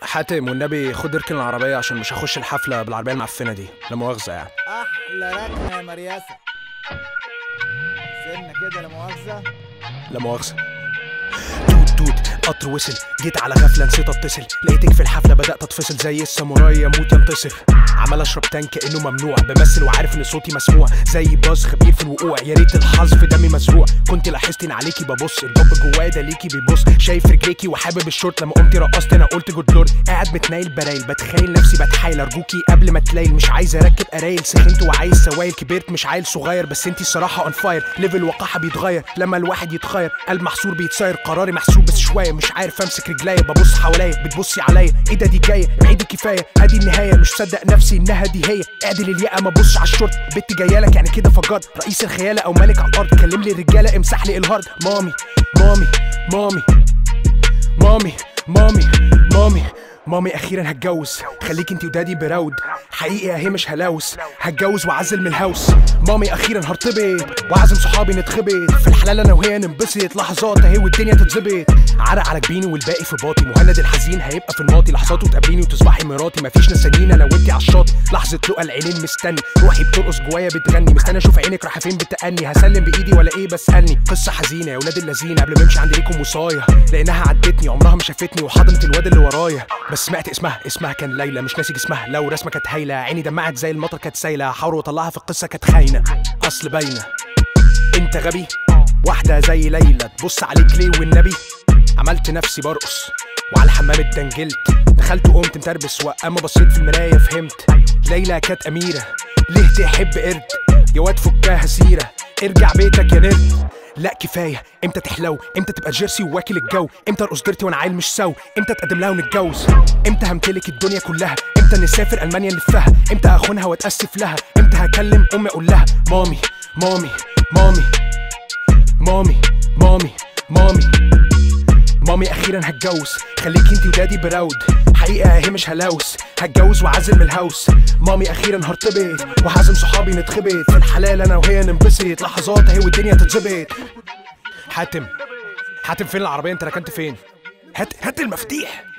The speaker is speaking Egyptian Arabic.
حاتم والنبي خد اركن العربية عشان مش هخش الحفلة بالعربية المعفنة دي لا مؤاخذة يعني احلى ركنه يا مرياسه سنه كده لا مؤاخذه لا مؤاخذة توت توت قطر وصل جيت على غفلة نسيت اتصل لقيتك في الحفلة بدأت اتفصل زي الساموراي يموت ينتصر عمال اشرب تانك كأنه ممنوع بمثل وعارف ان صوتي مسموع زي باز خبير في الوقوع يا ريت الحظ في دمي مزروع كنت لاحظت ان عليكي ببص الباب جوايا ده ليكي بيبص شايف رجليكي وحابب الشورت لما قمتي رقصت انا قلت جود لورد قاعد متنايل برايل بتخيل نفسي بتحايل ارجوكي قبل ما تلايل مش عايز اركب قرايل سخنت وعايز سوايل كبرت مش عيل صغير بس انتي الصراحه اون فاير ليفل وقاحه بيتغير لما الواحد يتخير قلب محصور بيتصير قراري محسوب بس شويه مش عارف امسك رجليا ببص حواليا بتبصي عليا ايه ده دي جايه بعيد الكفايه ادي النهايه مش صدق نفسي انها دي هي اعدل الياقه ما بص على الشورت بنت جايه لك يعني كده فجرت رئيس الخياله او ملك على الارض كلم لي الرجاله امسح لي الهارد مامي مامي مامي مامي مامي مامي مامي اخيرا هتجوز خليك انتي ودادي براود حقيقي اهي مش هلاوس هتجوز واعزل من الهوس مامي اخيرا هرتبط واعزم صحابي نتخبط في الحلال انا وهي ننبسط لحظات اهي والدنيا تتظبط عرق على جبيني والباقي في باطي مهند الحزين هيبقى في الماضي لحظات وتقابليني وتصبحي مراتي مفيش نسانين انا وانتي على الشاطئ لحظه لقى العينين مستني روحي بترقص جوايا بتغني مستني اشوف عينك رايحه فين بتأني هسلم بايدي ولا ايه بسألني قصه حزينه يا ولاد اللذين قبل ما امشي عند ليكم وصايه لانها عدتني عمرها ما شافتني وحضنت الواد اللي ورايا بس سمعت اسمها اسمها كان ليلى مش ناسي جسمها لو رسمه كانت هايله عيني دمعت زي المطر كانت سايله هحاول واطلعها في القصه كانت خاينه اصل باينه انت غبي واحده زي ليلى تبص عليك ليه والنبي عملت نفسي برقص وعلى الحمام اتدنجلت دخلت وقمت متربس واما بصيت في المرايه فهمت ليلى كانت اميره ليه تحب قرد يا واد فكاها سيره ارجع بيتك يا نرد لا كفايه امتى تحلو امتى تبقى جيرسي وواكل الجو امتى ارقص ديرتي وانا عيل مش سو امتى اتقدم لها ونتجوز امتى همتلك الدنيا كلها امتى نسافر المانيا نلفها امتى اخونها واتاسف لها امتى هكلم امي اقول لها مامي مامي مامي مامي مامي مامي مامي اخيرا هتجوز خليك انتي ودادي براود حقيقه اهي مش هلاوس هتجوز وعزل من الهوس مامي اخيرا هرتبط وهعزم صحابي نتخبط في الحلال انا وهي ننبسط لحظات اهي والدنيا تتظبط حاتم حاتم فين العربيه انت ركنت فين هات هات المفاتيح